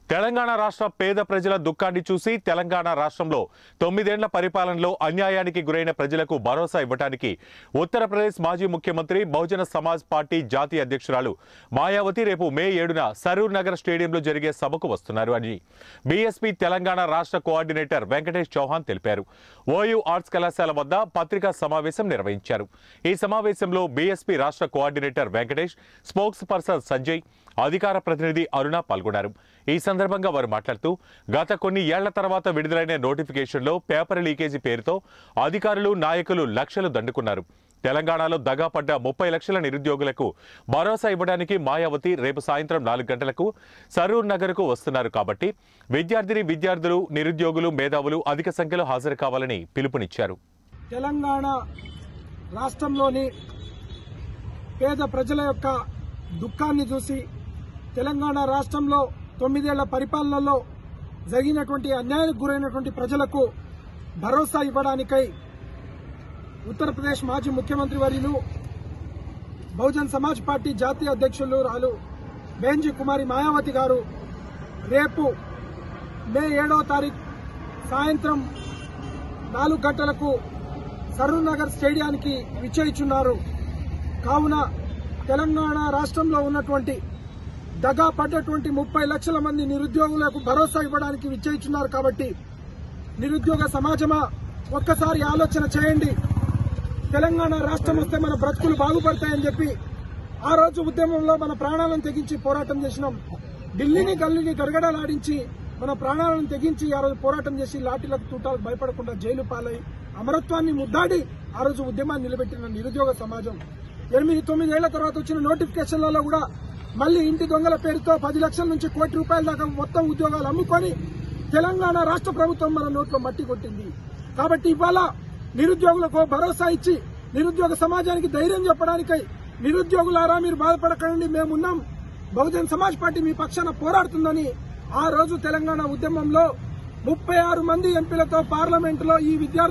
తెలంగాణ రాష్ట్ర పేద ప్రజల దుఃఖాన్ని చూసి తెలంగాణ రాష్ట్రంలో తొమ్మిదేళ్ల పరిపాలనలో అన్యాయానికి గురైన ప్రజలకు భరోసా ఇవ్వడానికి ఉత్తరప్రదేశ్ మాజీ ముఖ్యమంత్రి బహుజన సమాజ్ పార్టీ జాతీయ అధ్యక్షురాలు మాయావతి రేపు మే ఏడున సరూర్ నగర్ స్టేడియంలో జరిగే సభకు వస్తున్నారు అని బీఎస్పీ తెలంగాణ రాష్ట్ర కోఆర్డినేటర్ వెంకటేష్ చౌహాన్ తెలిపారు ఓయూ ఆర్ట్స్ కళాశాల వద్ద పత్రికా సమావేశం నిర్వహించారు ఈ సమావేశంలో బీఎస్పీ రాష్ట్ర coordinator Venkatesh spokesperson Sanjay అధికార ప్రతినిధి అరుణ పాల్గొన్నారు ఈ సందర్భంగా వారు మాట్లాడుతూ గత కొన్ని ఏళ్ల తర్వాత విడుదలైన నోటిఫికేషన్లో పేపర్ లీకేజీ పేరుతో అధికారులు నాయకులు లక్షలు దండుకున్నారు తెలంగాణలో దగాపడ్డ ముప్పై లక్షల నిరుద్యోగులకు భరోసా ఇవ్వడానికి మాయావతి రేపు సాయంత్రం నాలుగు గంటలకు సరూర్ నగర్కు వస్తున్నారు కాబట్టి విద్యార్థిని విద్యార్థులు నిరుద్యోగులు మేధావులు అధిక సంఖ్యలో హాజరు కావాలని పిలుపునిచ్చారు తెలంగాణ రాష్ట్రంలోని పేద ప్రజల యొక్క దుఃఖాన్ని చూసి తెలంగాణ రాష్ట్రంలో తొమ్మిదేళ్ల పరిపాలనలో జరిగినటువంటి అన్యాయానికి గురైనటువంటి ప్రజలకు భరోసా ఇవ్వడానికై ఉత్తరప్రదేశ్ మాజీ ముఖ్యమంత్రి వర్యులు బహుజన్ సమాజ్ పార్టీ జాతీయ అధ్యక్షులు రాలు బెంజీ కుమారి మాయావతి గారు రేపు మే ఏడవ తారీఖు సాయంత్రం నాలుగు గంటలకు సరూర్ నగర్ స్టేడియానికి విచ్చేయిచున్నారు కావున తెలంగాణ రాష్ట్రంలో ఉన్నటువంటి దగా పడ్డటువంటి ముప్పై లక్షల మంది నిరుద్యోగులకు భరోసా ఇవ్వడానికి విచ్చేయిచున్నారు కాబట్టి నిరుద్యోగ సమాజమా ఒక్కసారి ఆలోచన చేయండి తెలంగాణ రాష్ట్రం వస్తే మన బ్రతుకులు బాగుపడతాయని చెప్పి ఆ రోజు ఉద్యమంలో మన ప్రాణాలను తెగించి పోరాటం చేసినాం ఢిల్లీని గల్లీని గడగడలాడించి మన ప్రాణాలను తెగించి ఆ రోజు పోరాటం చేసి లాఠీలకు తూటాలకు భయపడకుండా జైలు పాలై అమరత్వాన్ని ముద్దాడి ఆ రోజు ఉద్యమాన్ని నిలబెట్టిన నిరుద్యోగ సమాజం ఎనిమిది తొమ్మిదేళ్ల తర్వాత వచ్చిన నోటిఫికేషన్లలో కూడా మళ్లీ ఇంటి దొంగల పేరుతో పది లక్షల నుంచి కోటి రూపాయల దాకా మొత్తం ఉద్యోగాలు అమ్ముకొని తెలంగాణ రాష్ట్ర ప్రభుత్వం మన నోట్లో మట్టి కొట్టింది కాబట్టి ఇవాళ నిరుద్యోగులకు భరోసా ఇచ్చి నిరుద్యోగ సమాజానికి ధైర్యం చెప్పడానికై నిరుద్యోగులారా మీరు బాధపడకండి మేమున్నాం బహుజన్ సమాజ్ పార్టీ మీ పక్షాన పోరాడుతుందని ఆ రోజు తెలంగాణ ఉద్యమంలో ముప్పై ఆరు మంది ఎంపీలతో పార్లమెంటులో ఈ విద్యార్థి